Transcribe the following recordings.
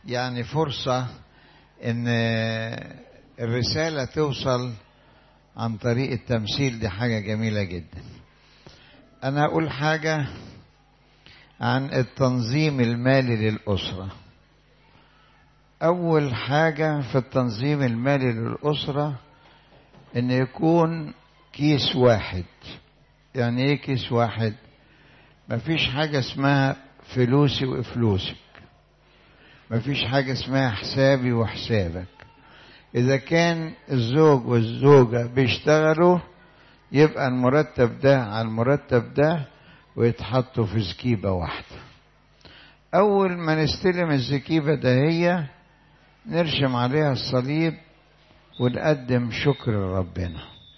يعني فرصة ان الرسالة توصل عن طريق التمثيل دي حاجة جميلة جدا انا اقول حاجة عن التنظيم المالي للأسرة أول حاجة في التنظيم المالي للأسرة إن يكون كيس واحد يعني إيه كيس واحد؟ مفيش حاجة اسمها فلوسي وفلوسك مفيش حاجة اسمها حسابي وحسابك إذا كان الزوج والزوجة بيشتغلوا يبقى المرتب ده على المرتب ده ويتحطوا في زكيبة واحدة أول ما نستلم الزكيبة ده هي نرشم عليها الصليب ونقدم شكر لربنا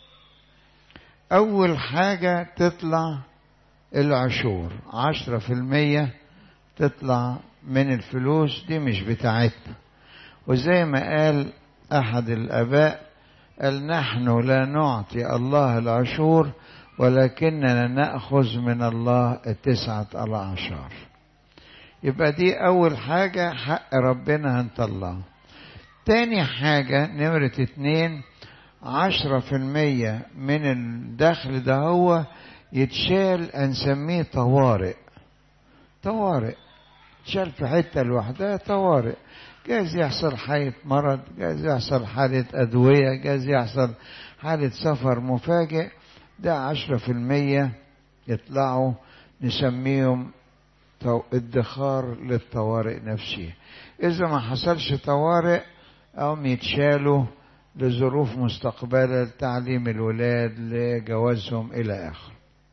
أول حاجة تطلع العشور عشرة في المية تطلع من الفلوس دي مش بتاعتنا وزي ما قال أحد الآباء قال نحن لا نعطي الله العشور ولكننا نأخذ من الله التسعة الأعشار يبقى دي أول حاجة حق ربنا هنطلعه تاني حاجة نمرة اتنين عشرة في المية من الدخل ده هو يتشال هنسميه طوارئ طوارئ تشال في حتة لوحدها طوارئ جايز يحصل حالة مرض جايز يحصل حالة أدوية جايز يحصل حالة سفر مفاجئ ده عشرة في المية يطلعوا نسميهم ادخار للطوارئ نفسها إذا ما حصلش طوارئ أو يتشالوا لظروف مستقبلة لتعليم الولاد لجوازهم إلى آخره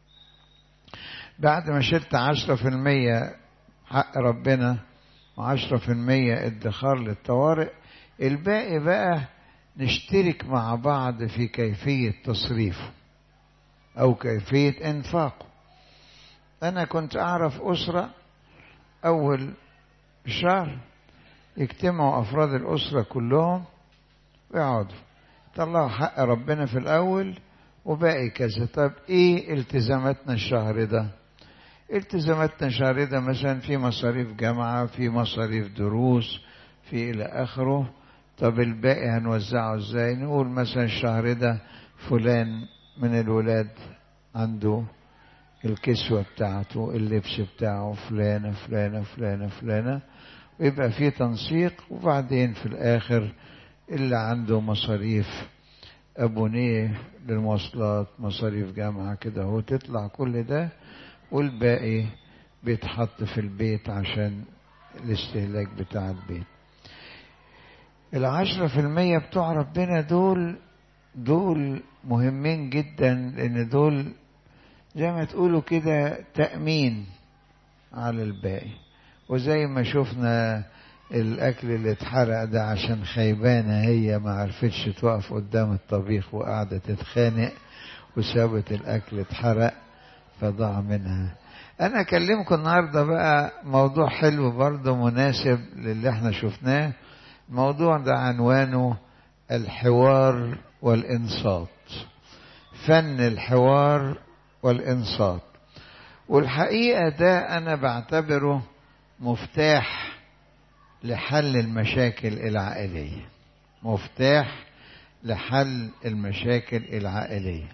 بعد ما شلت عشرة في المية حق ربنا وعشرة في المية ادخار للطوارئ الباقي بقى نشترك مع بعض في كيفية تصريفه أو كيفية إنفاقه أنا كنت أعرف أسرة أول شهر يجتمعوا أفراد الأسرة كلهم ويقعدوا طلعوا حق ربنا في الأول وباقي كذا طب إيه التزاماتنا الشهر ده التزاماتنا الشهر ده مثلا في مصاريف جامعة في مصاريف دروس في إلى آخره طب الباقي هنوزعه ازاي نقول مثلا الشهر ده فلان من الولاد عنده الكسوة بتاعته اللبس بتاعه فلانة فلانة فلانة فلانة ويبقى في تنسيق وبعدين في الآخر اللي عنده مصاريف أبونيه للمواصلات مصاريف جامعة كده هو تطلع كل ده والباقي بيتحط في البيت عشان الاستهلاك بتاع البيت العشرة في المية بتوع ربنا دول دول مهمين جدا لأن دول زي ما تقولوا كده تأمين على الباقي وزي ما شفنا الأكل اللي اتحرق ده عشان خيبانة هي ما عرفتش توقف قدام الطبيخ وقاعدة تتخانق وسابت الأكل اتحرق فضاع منها أنا أكلمكم النهاردة بقى موضوع حلو برضه مناسب للي احنا شفناه الموضوع ده عنوانه الحوار والإنصات فن الحوار والإنصات والحقيقة ده أنا بعتبره مفتاح لحل المشاكل العائلية مفتاح لحل المشاكل العائلية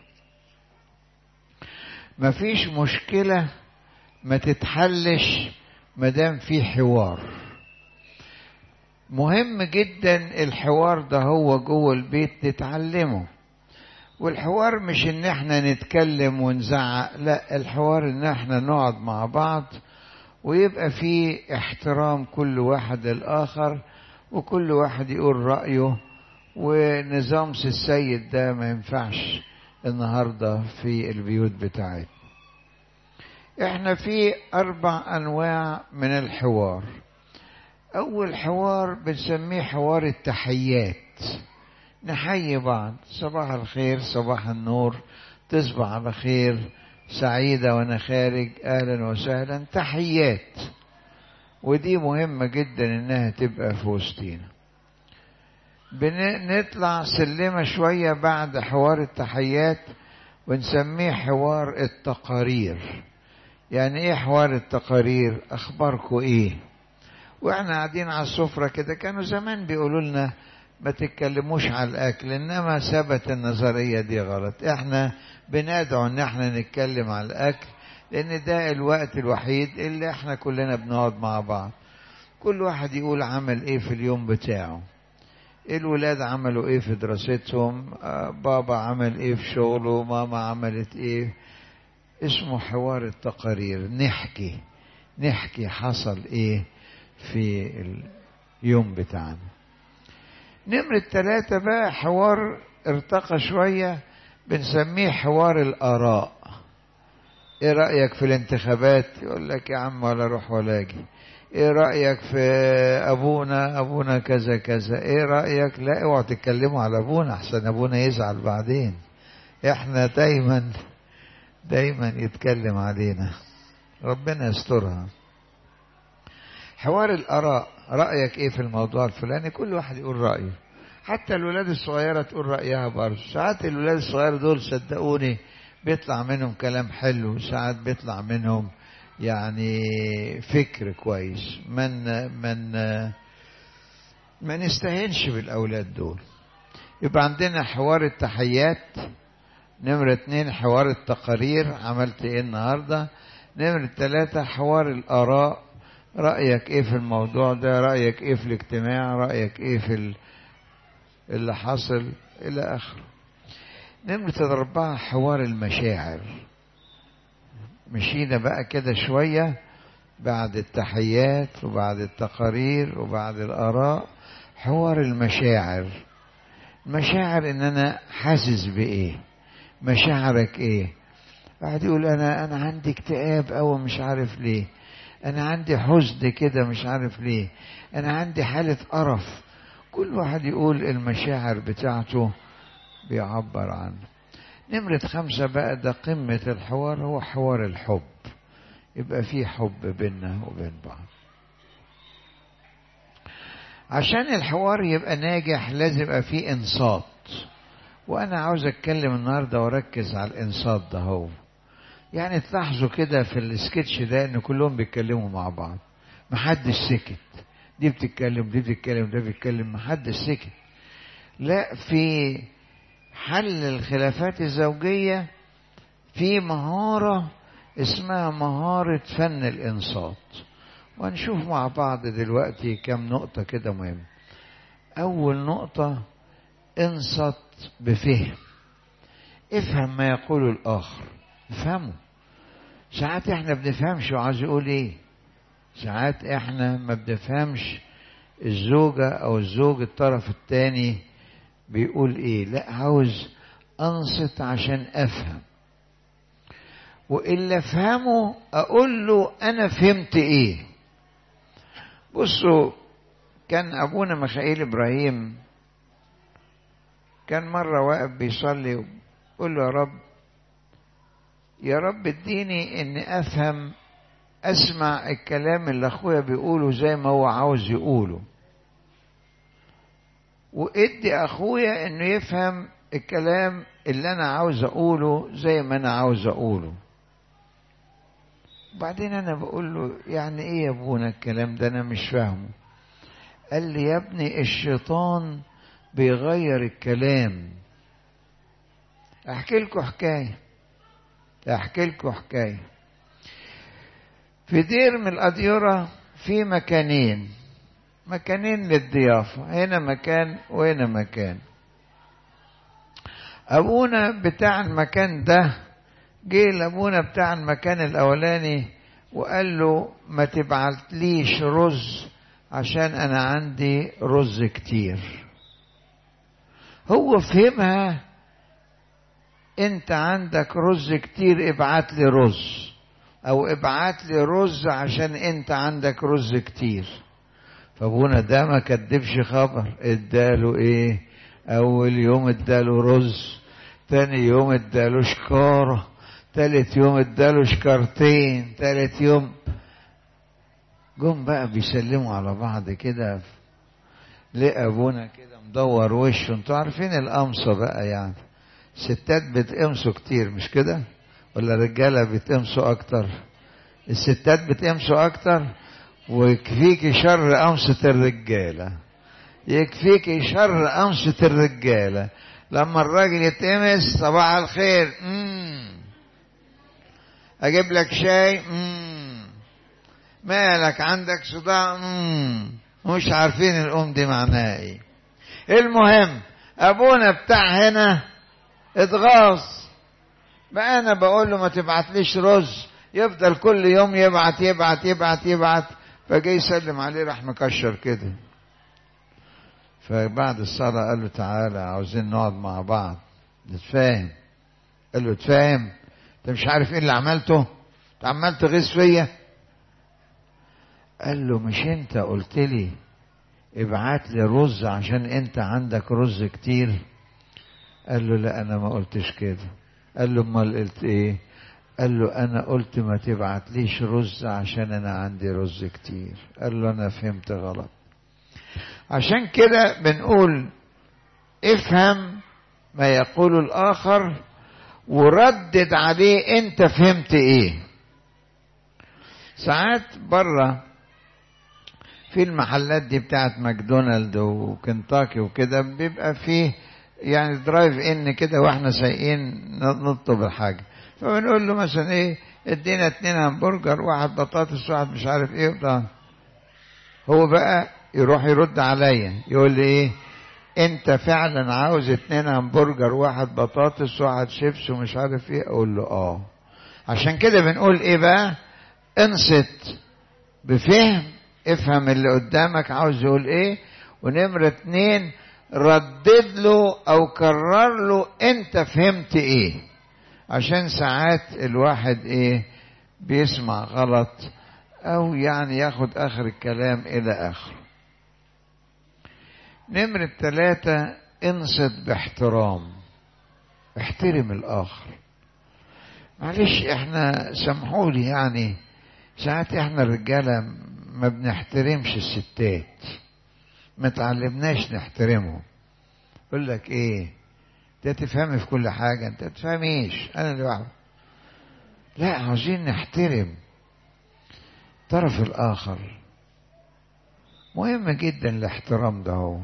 مفيش مشكلة ما تتحلش مدام في حوار مهم جدا الحوار ده هو جوه البيت نتعلمه والحوار مش ان احنا نتكلم ونزعق لا الحوار ان احنا نقعد مع بعض ويبقى في احترام كل واحد للآخر وكل واحد يقول رأيه ونظام السيد ده ما ينفعش النهاردة في البيوت بتاعتنا احنا في أربع أنواع من الحوار أول حوار بنسميه حوار التحيات نحيي بعض صباح الخير صباح النور تصبح على خير سعيدة وأنا خارج أهلا وسهلا تحيات ودي مهمة جدا إنها تبقى في وسطينا بنطلع سلمة شوية بعد حوار التحيات ونسميه حوار التقارير يعني ايه حوار التقارير اخباركم ايه واحنا قاعدين على السفرة كده كانوا زمان بيقولوا لنا ما تتكلموش على الاكل انما ثبت النظرية دي غلط احنا بندعو ان احنا نتكلم على الاكل لان ده الوقت الوحيد اللي احنا كلنا بنقعد مع بعض كل واحد يقول عمل ايه في اليوم بتاعه الولاد عملوا ايه في دراستهم آه بابا عمل ايه في شغله ماما عملت ايه اسمه حوار التقارير نحكي نحكي حصل ايه في اليوم بتاعنا نمرة ثلاثة بقى حوار ارتقى شوية بنسميه حوار الآراء ايه رأيك في الانتخابات يقول لك يا عم ولا روح ولا اجي ايه رأيك في ابونا ابونا كذا كذا ايه رأيك لا اوعوا تتكلموا على ابونا احسن ابونا يزعل بعدين احنا دايما دايما يتكلم علينا ربنا يسترها حوار الآراء رأيك إيه في الموضوع الفلاني كل واحد يقول رأيه حتى الولاد الصغيرة تقول رأيها برضه ساعات الولاد الصغيرة دول صدقوني بيطلع منهم كلام حلو ساعات بيطلع منهم يعني فكر كويس من من ما نستهينش بالأولاد دول يبقى عندنا حوار التحيات نمرة اتنين حوار التقارير عملت ايه النهاردة نمرة تلاتة حوار الآراء رأيك ايه في الموضوع ده رأيك ايه في الاجتماع رأيك ايه في اللي حصل الى اخره نمرة أربعة حوار المشاعر مشينا بقى كده شوية بعد التحيات وبعد التقارير وبعد الآراء حوار المشاعر المشاعر ان انا حاسس بايه مشاعرك ايه واحد يقول انا انا عندي اكتئاب او مش عارف ليه انا عندي حزن كده مش عارف ليه انا عندي حالة قرف كل واحد يقول المشاعر بتاعته بيعبر عنه نمرة خمسة بقى ده قمة الحوار هو حوار الحب يبقى في حب بيننا وبين بعض عشان الحوار يبقى ناجح لازم يبقى فيه انصات وانا عاوز اتكلم النهارده واركز على الانصات ده هو يعني تلاحظوا كده في السكتش ده ان كلهم بيتكلموا مع بعض محدش سكت دي بتتكلم دي بتتكلم ده بيتكلم محدش سكت لا في حل الخلافات الزوجية في مهارة اسمها مهارة فن الإنصات وهنشوف مع بعض دلوقتي كم نقطة كده مهمة أول نقطة انصت بفهم افهم ما يقوله الآخر افهمه ساعات احنا بنفهمش وعايز يقول ايه ساعات احنا ما بنفهمش الزوجة او الزوج الطرف الثاني بيقول ايه لا عاوز انصت عشان افهم والا افهمه اقول له انا فهمت ايه بصوا كان ابونا ميخائيل ابراهيم كان مرة واقف بيصلي ويقول له يا رب يا رب اديني اني افهم اسمع الكلام اللي اخويا بيقوله زي ما هو عاوز يقوله وادي اخويا انه يفهم الكلام اللي انا عاوز اقوله زي ما انا عاوز اقوله وبعدين انا بقول له يعني ايه يا ابونا الكلام ده انا مش فاهمه قال لي يا ابني الشيطان بيغير الكلام احكي لكم حكايه احكي لكم حكايه في دير من الاديره في مكانين مكانين للضيافه هنا مكان وهنا مكان ابونا بتاع المكان ده جه لابونا بتاع المكان الاولاني وقال له ما تبعتليش رز عشان انا عندي رز كتير هو فهمها انت عندك رز كتير ابعت لي رز او ابعت لي رز عشان انت عندك رز كتير فابونا ده ما كدبش خبر اداله ايه اول يوم اداله رز تاني يوم اداله شكارة تالت يوم اداله شكارتين تالت يوم جم بقى بيسلموا على بعض كده لقى ابونا كده مدور وشه انتوا عارفين القمصة بقى يعني ستات بتقمصوا كتير مش كده ولا رجالة بتقمصوا اكتر الستات بتقمصوا اكتر ويكفيك شر أمسة الرجالة يكفيك شر أمسة الرجالة لما الراجل يتقمص صباح الخير مم. أجيب لك شاي مم. مالك عندك صداع مم. مش عارفين الأم دي معناها ايه المهم أبونا بتاع هنا اتغاظ بقى أنا بقول له ما تبعتليش رز يفضل كل يوم يبعت يبعت يبعت يبعت فجاي يسلم عليه راح مكشر كده فبعد الصلاة قال له تعالى عاوزين نقعد مع بعض نتفاهم قال له تفاهم انت مش عارف ايه اللي عملته انت عمال تغيظ فيا قال له مش انت قلت لي ابعت لي رز عشان انت عندك رز كتير قال له لا انا ما قلتش كده قال له امال قلت ايه قال له انا قلت ما تبعتليش رز عشان انا عندي رز كتير قال له انا فهمت غلط عشان كده بنقول افهم ما يقول الاخر وردد عليه انت فهمت ايه ساعات بره في المحلات دي بتاعت ماكدونالد وكنتاكي وكده بيبقى فيه يعني درايف ان كده واحنا سايقين نطلب الحاجه فبنقول له مثلا ايه ادينا اتنين همبرجر واحد بطاطس واحد مش عارف ايه وده هو بقى يروح يرد عليا يقول لي ايه انت فعلا عاوز اتنين همبرجر واحد بطاطس واحد شيبس ومش عارف ايه اقول له اه عشان كده بنقول ايه بقى انصت بفهم افهم اللي قدامك عاوز يقول ايه ونمرة اتنين ردد له او كرر له انت فهمت ايه عشان ساعات الواحد ايه بيسمع غلط او يعني ياخد اخر الكلام الى اخره نمرة ثلاثة انصت باحترام احترم الاخر معلش احنا سامحولي يعني ساعات احنا الرجالة ما بنحترمش الستات ما تعلمناش نحترمهم يقول لك ايه انت تفهمي في كل حاجة انت تفهميش انا اللي بعمل لا عاوزين نحترم الطرف الاخر مهم جدا الاحترام ده هو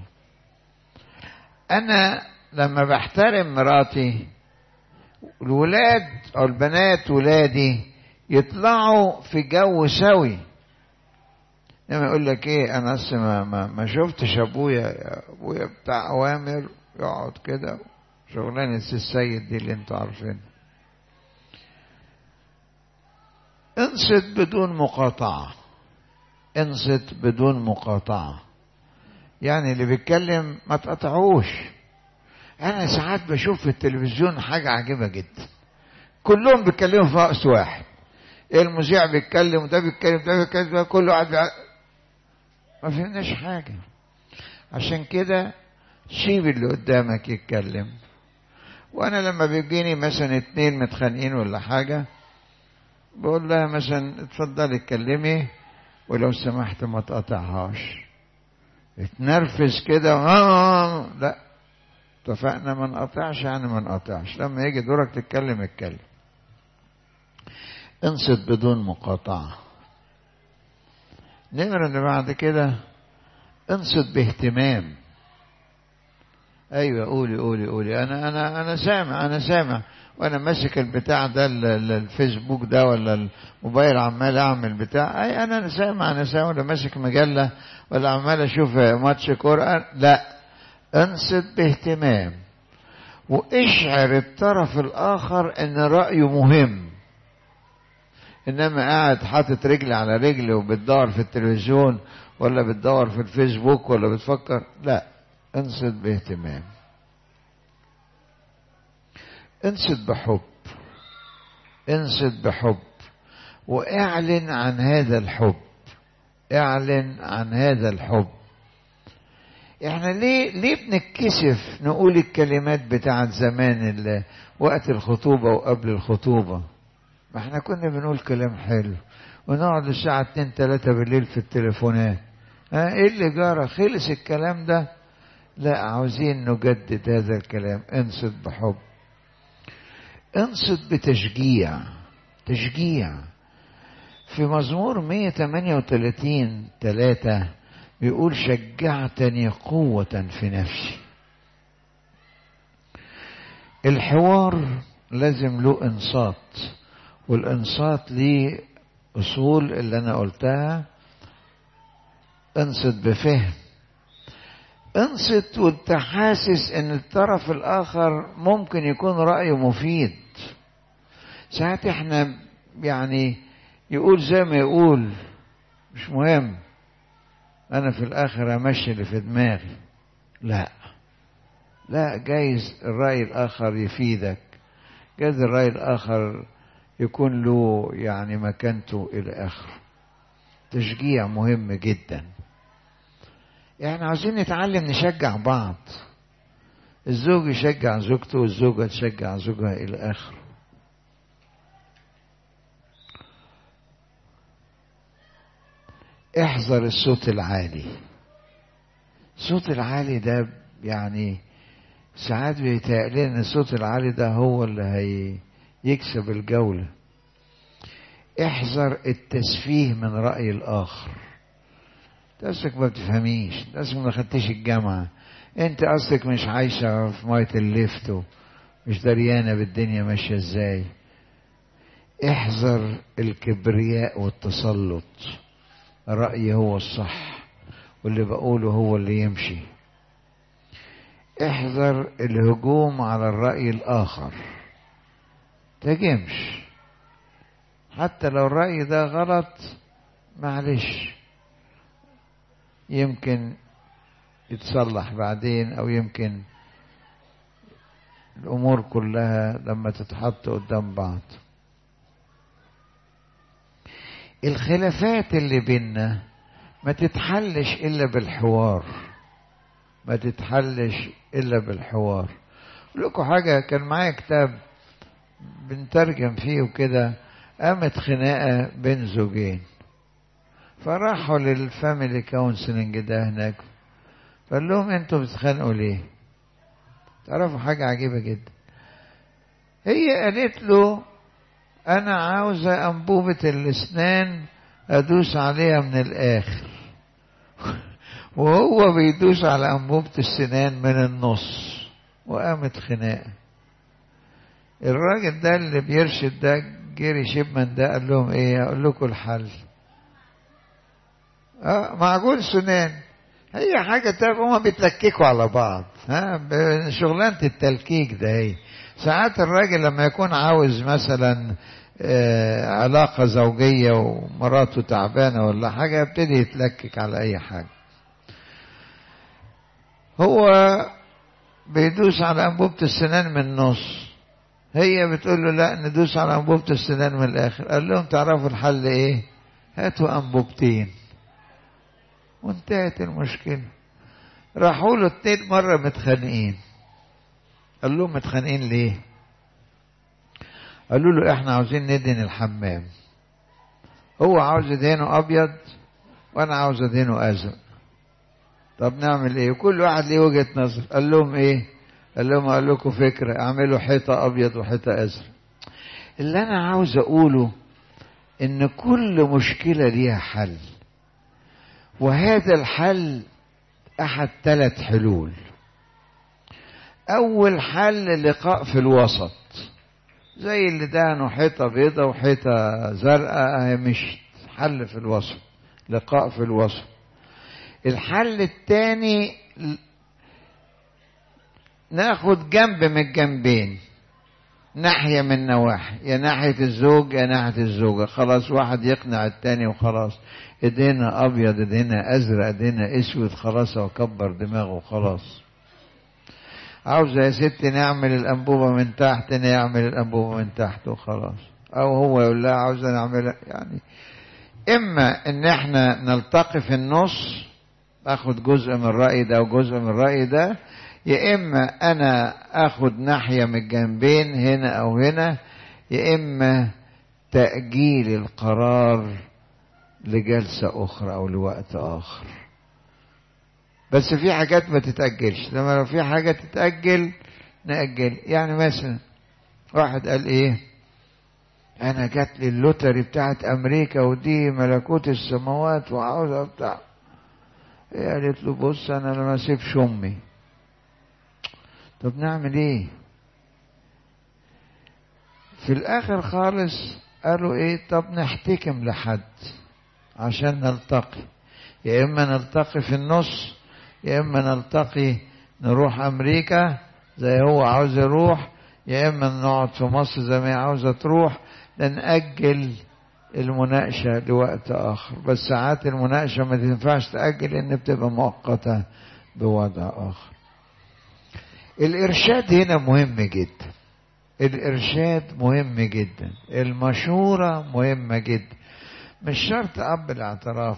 انا لما بحترم مراتي الولاد او البنات ولادي يطلعوا في جو سوي لما يقول لك ايه انا اصلا ما, ما, ما شفتش ابويا ابويا بتاع اوامر يقعد كده شغلانه السيد دي اللي انتوا عارفينها انصت بدون مقاطعه انصت بدون مقاطعه يعني اللي بيتكلم ما تقطعوش انا ساعات بشوف في التلفزيون حاجه عجيبه جدا كلهم بيتكلموا في رأس واحد المذيع بيتكلم وده بيتكلم ده بيتكلم ده كله قاعد ما فهمناش حاجة عشان كده سيب اللي قدامك يتكلم وانا لما بيجيني مثلا اتنين متخانقين ولا حاجة بقول لها مثلا اتفضلي اتكلمي ولو سمحت ما تقطعهاش اتنرفز كده آه لا اتفقنا ما نقطعش يعني ما نقطعش لما يجي دورك تتكلم اتكلم انصت بدون مقاطعة نمرة اللي بعد كده انصت باهتمام ايوه قولي قولي قولي انا انا انا سامع انا سامع وانا ماسك البتاع ده الفيسبوك ده ولا الموبايل عمال اعمل بتاع اي انا سامع انا سامع ولا ماسك مجله ولا عمال اشوف ماتش كوره لا انصت باهتمام واشعر الطرف الاخر ان رايه مهم انما قاعد حاطط رجل على رجل وبتدور في التلفزيون ولا بتدور في الفيسبوك ولا بتفكر لا انصت باهتمام انصت بحب انصت بحب واعلن عن هذا الحب اعلن عن هذا الحب احنا ليه ليه بنتكسف نقول الكلمات بتاعت زمان وقت الخطوبه وقبل الخطوبه ما احنا كنا بنقول كلام حلو ونقعد الساعة اتنين تلاتة بالليل في التليفونات ها ايه اللي جرى خلص الكلام ده لا عاوزين نجدد هذا الكلام انصت بحب انصت بتشجيع تشجيع في مزمور 138 3 بيقول شجعتني قوة في نفسي الحوار لازم له انصات والانصات ليه اصول اللي انا قلتها انصت بفهم انصت وانت حاسس ان الطرف الاخر ممكن يكون رايه مفيد ساعات احنا يعني يقول زي ما يقول مش مهم انا في الاخر امشي اللي في دماغي لا لا جايز الراي الاخر يفيدك جايز الراي الاخر يكون له يعني مكانته الى اخره تشجيع مهم جدا يعني عاوزين نتعلم نشجع بعض الزوج يشجع زوجته والزوجة تشجع زوجها إلى آخره احذر الصوت العالي الصوت العالي ده يعني ساعات بيتهيألي ان الصوت العالي ده هو اللي هي يكسب الجولة احذر التسفيه من رأي الآخر نفسك ما بتفهميش نفسك ما خدتش الجامعة انت اصلك مش عايشة في مية الليفت مش دريانة بالدنيا ماشية ازاي احذر الكبرياء والتسلط رأيي هو الصح واللي بقوله هو اللي يمشي احذر الهجوم على الرأي الآخر تجمش حتى لو الرأي ده غلط معلش يمكن يتصلح بعدين أو يمكن الأمور كلها لما تتحط قدام بعض الخلافات اللي بينا ما تتحلش إلا بالحوار ما تتحلش إلا بالحوار لكم حاجة كان معايا كتاب بنترجم فيه وكده قامت خناقة بين زوجين فراحوا للفاميلي كونسلنج ده هناك فقال لهم انتوا بتتخانقوا ليه تعرفوا حاجة عجيبة جدا هي قالت له انا عاوزة انبوبة الاسنان ادوس عليها من الاخر وهو بيدوس على انبوبة السنان من النص وقامت خناقة الراجل ده اللي بيرشد ده جيري شيبمان ده قال لهم ايه اقول لكم الحل اه معجون سنان هي حاجة تانية هما بيتلككوا على بعض ها شغلانة التلكيك ده هي ساعات الراجل لما يكون عاوز مثلا آه علاقة زوجية ومراته تعبانة ولا حاجة يبتدي يتلكك على أي حاجة هو بيدوس على أنبوبة السنان من النص هي بتقول له لا ندوس على أنبوبة السنان من الآخر قال لهم تعرفوا الحل إيه هاتوا أنبوبتين وانتهت المشكلة راحوا له اتنين مرة متخانقين قال لهم متخانقين ليه قالوا له احنا عاوزين ندهن الحمام هو عاوز يدهنه ابيض وانا عاوز ادهنه ازرق طب نعمل ايه وكل واحد ليه وجهة نظر قال لهم ايه قال لهم اقول لكم فكرة اعملوا حيطة ابيض وحيطة ازرق اللي انا عاوز اقوله ان كل مشكلة ليها حل وهذا الحل احد ثلاث حلول اول حل لقاء في الوسط زي اللي دهنوا حيطة بيضة وحيطة زرقاء مش حل في الوسط لقاء في الوسط الحل الثاني ناخد جنب من الجنبين ناحية من نواحي يا ناحية الزوج يا ناحية الزوجة خلاص واحد يقنع التاني وخلاص ايدينا ابيض ايدينا ازرق ايدينا اسود خلاص واكبر دماغه خلاص عاوزة يا ست نعمل الانبوبة من تحت نعمل الانبوبة من تحت وخلاص او هو يقول لها عاوزة نعملها يعني اما ان احنا نلتقي في النص اخد جزء من الرأي ده وجزء من الرأي ده يا اما انا اخد ناحية من الجنبين هنا او هنا يا اما تأجيل القرار لجلسة اخرى او لوقت اخر بس في حاجات ما تتأجلش لما لو في حاجة تتأجل نأجل يعني مثلا واحد قال ايه انا جات لي اللوتري بتاعت امريكا ودي ملكوت السماوات وعاوزه بتاع هي قالت له بص انا ما اسيبش امي طب نعمل ايه في الاخر خالص قالوا ايه طب نحتكم لحد عشان نلتقي يا اما نلتقي في النص يا اما نلتقي نروح امريكا زي هو عاوز يروح يا اما نقعد في مصر زي ما هي عاوزه تروح نأجل المناقشة لوقت آخر بس ساعات المناقشة ما تنفعش تأجل لأن بتبقى مؤقتة بوضع آخر الإرشاد هنا مهم جدا الإرشاد مهم جدا المشورة مهمة جدا مش شرط أب الاعتراف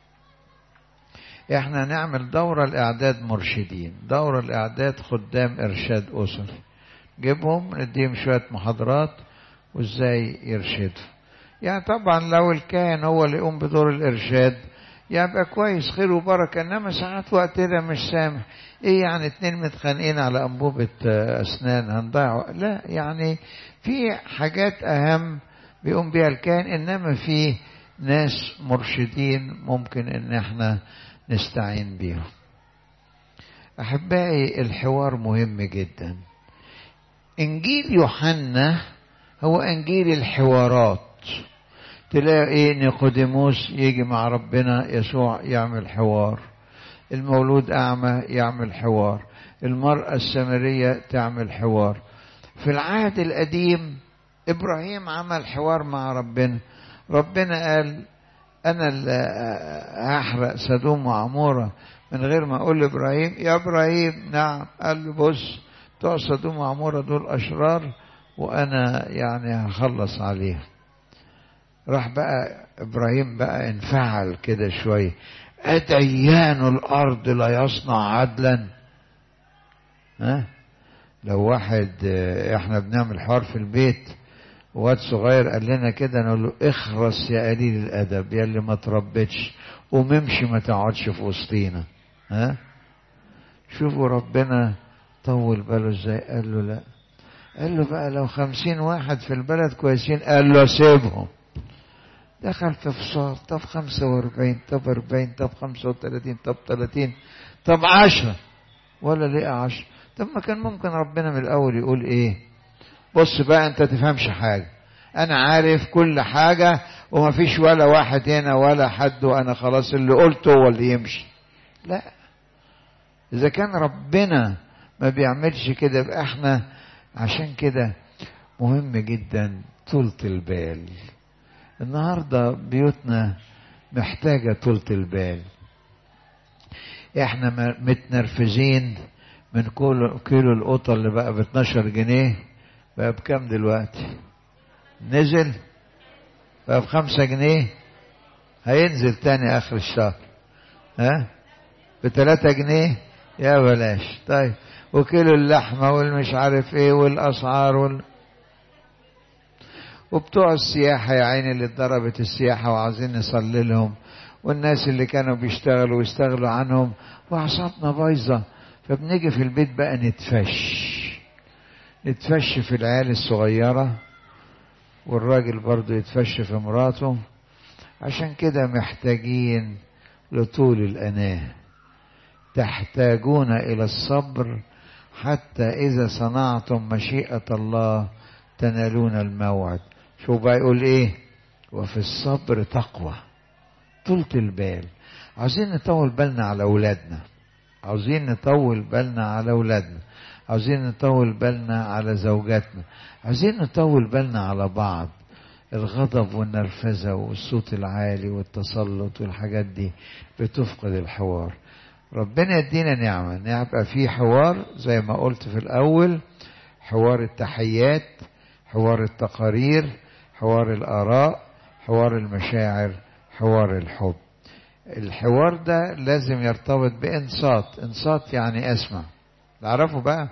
احنا نعمل دورة لإعداد مرشدين دورة لإعداد خدام إرشاد أسري جيبهم نديهم شوية محاضرات وازاي يرشدوا يعني طبعا لو الكاهن هو اللي يقوم بدور الإرشاد يبقى كويس خير وبركة إنما ساعات وقتنا مش سامح إيه يعني اتنين متخانقين على أنبوبة أسنان هنضيع لا يعني في حاجات أهم بيقوم بيها الكاهن إنما في ناس مرشدين ممكن إن احنا نستعين بيهم أحبائي الحوار مهم جدا إنجيل يوحنا هو إنجيل الحوارات تلاقي إيه نيقوديموس يجي مع ربنا يسوع يعمل حوار المولود أعمى يعمل حوار المرأة السامرية تعمل حوار في العهد القديم إبراهيم عمل حوار مع ربنا ربنا قال أنا اللي هحرق سدوم وعمورة من غير ما أقول لإبراهيم يا إبراهيم نعم قال له بص بتوع سدوم وعمورة دول أشرار وأنا يعني هخلص عليهم راح بقى إبراهيم بقى انفعل كده شوية أديان الأرض لا يصنع عدلا ها لو واحد احنا بنعمل حوار في البيت واد صغير قال لنا كده نقول له اخرس يا قليل الادب يا اللي ما تربتش قوم امشي ما تقعدش في وسطينا ها شوفوا ربنا طول باله ازاي قال له لا قال له بقى لو خمسين واحد في البلد كويسين قال له سيبهم دخل في فصال طب خمسة واربعين طب اربعين طب خمسة وثلاثين طب ثلاثين طب عشرة ولا ليه عشرة طب ما كان ممكن ربنا من الأول يقول إيه بص بقى أنت تفهمش حاجة أنا عارف كل حاجة وما فيش ولا واحد هنا ولا حد وأنا خلاص اللي قلته هو اللي يمشي لا إذا كان ربنا ما بيعملش كده يبقى احنا عشان كده مهم جدا طولة البال النهارده بيوتنا محتاجة طولة البال احنا متنرفزين من كل كيلو القطة اللي بقى ب 12 جنيه بقى بكام دلوقتي نزل بقى بخمسة جنيه هينزل تاني اخر الشهر ها بتلاتة جنيه يا بلاش طيب وكيلو اللحمة والمش عارف ايه والاسعار وال... وبتوع السياحة يا عيني اللي اتضربت السياحة وعايزين نصلي لهم والناس اللي كانوا بيشتغلوا ويستغلوا عنهم وأعصابنا بايظة فبنيجي في البيت بقى نتفش نتفش في العيال الصغيرة والراجل برضه يتفش في مراته عشان كده محتاجين لطول الأناه تحتاجون إلى الصبر حتى إذا صنعتم مشيئة الله تنالون الموعد شو بقى يقول إيه وفي الصبر تقوى طولة البال عاوزين نطول بالنا على أولادنا عاوزين نطول بالنا على أولادنا عاوزين نطول بالنا على زوجاتنا عاوزين نطول بالنا على بعض الغضب والنرفزة والصوت العالي والتسلط والحاجات دي بتفقد الحوار ربنا يدينا نعمة نبقى في حوار زي ما قلت في الأول حوار التحيات حوار التقارير حوار الآراء حوار المشاعر حوار الحب الحوار ده لازم يرتبط بإنصات إنصات يعني أسمع تعرفوا بقى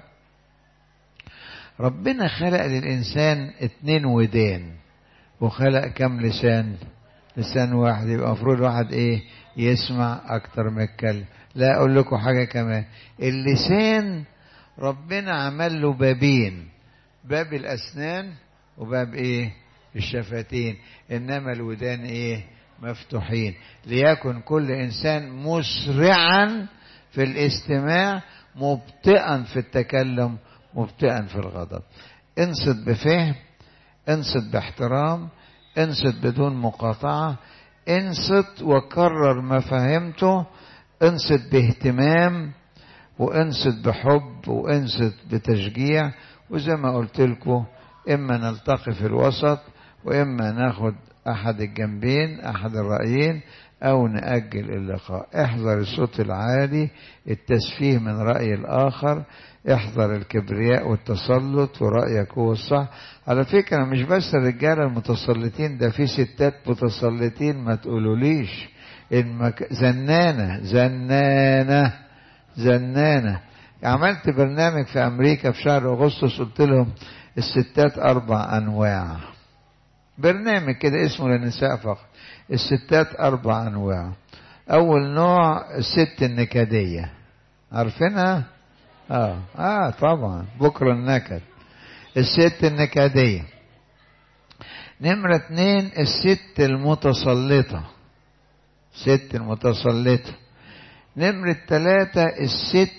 ربنا خلق للإنسان اتنين ودان وخلق كم لسان لسان واحد يبقى المفروض واحد ايه يسمع اكتر ما يتكلم لا اقول لكم حاجه كمان اللسان ربنا عمل له بابين باب الاسنان وباب ايه الشفتين انما الودان ايه مفتوحين ليكن كل انسان مسرعا في الاستماع مبطئا في التكلم مبطئا في الغضب انصت بفهم انصت باحترام انصت بدون مقاطعة انصت وكرر ما فهمته انصت باهتمام وانصت بحب وانصت بتشجيع وزي ما قلت لكم اما نلتقي في الوسط واما ناخد احد الجنبين احد الرايين او ناجل اللقاء احذر الصوت العالي التسفيه من راي الاخر احذر الكبرياء والتسلط ورأيك هو الصح على فكرة مش بس الرجالة المتسلطين ده في ستات متسلطين ما تقولوليش المك... زنانة زنانة زنانة عملت برنامج في أمريكا في شهر أغسطس قلت لهم الستات أربع أنواع برنامج كده اسمه للنساء فقط الستات أربع أنواع أول نوع الست النكدية عارفينها؟ اه اه طبعا بكرة النكد الست النكدية نمرة اتنين الست المتسلطة ست المتسلطة نمرة تلاتة الست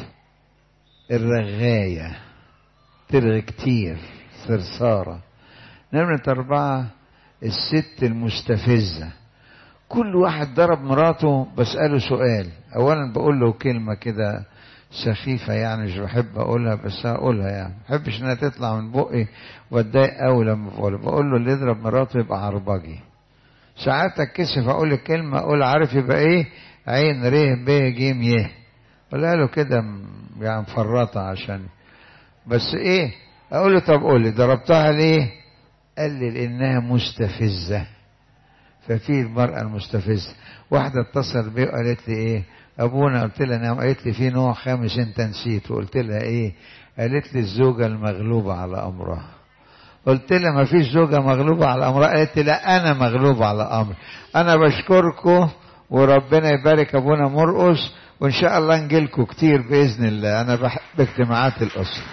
الرغاية ترغي كتير ثرثارة نمرة أربعة الست المستفزة كل واحد ضرب مراته بسأله سؤال أولا بقول له كلمة كده سخيفة يعني مش بحب أقولها بس هقولها يعني ما بحبش إنها تطلع من بقي وأتضايق أوي لما بقولها بقول له اللي يضرب مراته يبقى عربجي ساعات أتكسف أقول الكلمة أقول عارف يبقى إيه عين ر ب ج ي قولها له كده يعني مفرطة عشان بس إيه أقول له طب قول لي ضربتها ليه؟ قال لي لأنها مستفزة ففي المرأة المستفزة واحدة اتصل بي وقالت لي إيه ابونا قلت لها نعم قالت لي في نوع خامس انت نسيته قلت لها ايه قالت لي الزوجه المغلوبه على امرها قلت لها ما فيش زوجه مغلوبه على امرها قالت لي لا انا مغلوبه على امري انا بشكركم وربنا يبارك ابونا مرقص وان شاء الله نجيلكم كتير باذن الله انا بحب اجتماعات الاسره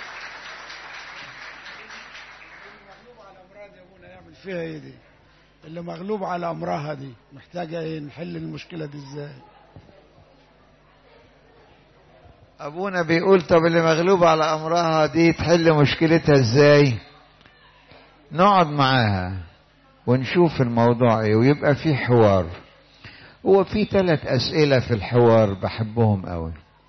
فيها ايه دي اللي مغلوب على امرها دي محتاجه ايه نحل المشكله دي ازاي ابونا بيقول طب اللي مغلوبة على امرها دي تحل مشكلتها ازاي نقعد معاها ونشوف الموضوع ايه ويبقى في حوار هو في ثلاث اسئلة في الحوار بحبهم قوي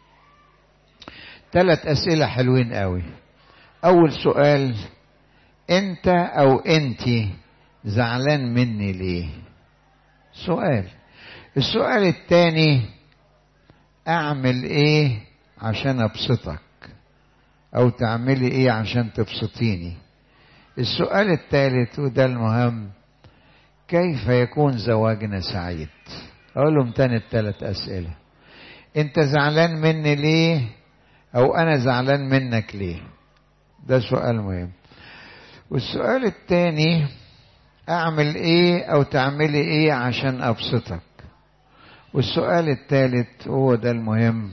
ثلاث اسئلة حلوين قوي اول سؤال انت او انتي زعلان مني ليه سؤال السؤال الثاني اعمل ايه عشان ابسطك او تعملي ايه عشان تبسطيني السؤال الثالث وده المهم كيف يكون زواجنا سعيد اقول لهم تاني الثلاث اسئله انت زعلان مني ليه او انا زعلان منك ليه ده سؤال مهم والسؤال الثاني اعمل ايه او تعملي ايه عشان ابسطك والسؤال الثالث هو ده المهم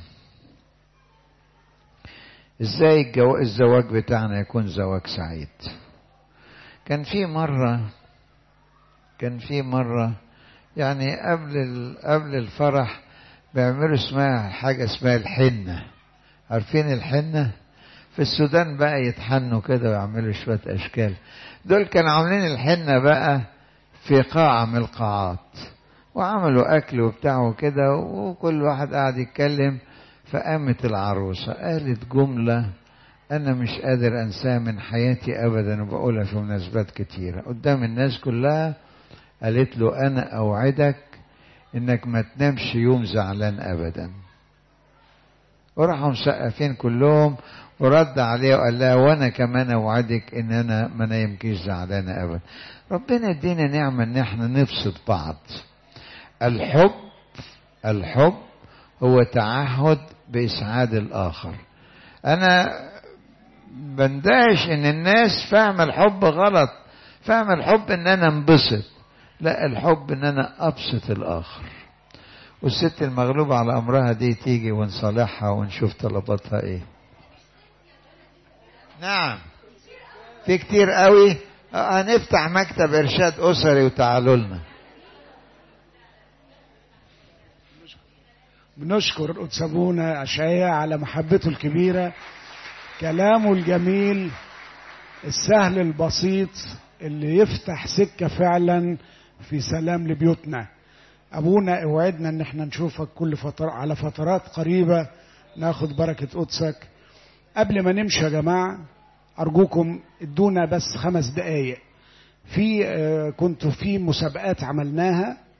ازاي الجو... الزواج بتاعنا يكون زواج سعيد كان في مرة كان في مرة يعني قبل ال... قبل الفرح بيعملوا اسمها حاجة اسمها الحنة عارفين الحنة في السودان بقى يتحنوا كده ويعملوا شوية أشكال دول كانوا عاملين الحنة بقى في قاعة من القاعات وعملوا أكل وبتاع وكده وكل واحد قاعد يتكلم فقامت العروسة قالت جملة أنا مش قادر أنساها من حياتي أبدا وبقولها في مناسبات كتيرة قدام الناس كلها قالت له أنا أوعدك إنك ما تنامش يوم زعلان أبدا وراحوا مسقفين كلهم ورد عليه وقال لها وانا كمان اوعدك ان انا ما نايمكيش زعلانه ابدا ربنا ادينا نعمه ان احنا نبسط بعض الحب الحب هو تعهد باسعاد الاخر انا بندهش ان الناس فاهمه الحب غلط فاهمه الحب ان انا انبسط لا الحب ان انا ابسط الاخر والست المغلوبة على أمرها دي تيجي ونصالحها ونشوف طلباتها إيه نعم في كتير قوي آه، هنفتح مكتب إرشاد أسري وتعالوا لنا بنشكر قدس ابونا اشعياء على محبته الكبيره كلامه الجميل السهل البسيط اللي يفتح سكه فعلا في سلام لبيوتنا ابونا اوعدنا ان احنا نشوفك كل فتره على فترات قريبه ناخد بركه قدسك قبل ما نمشي يا جماعه ارجوكم ادونا بس خمس دقايق في آه، كنتوا في مسابقات عملناها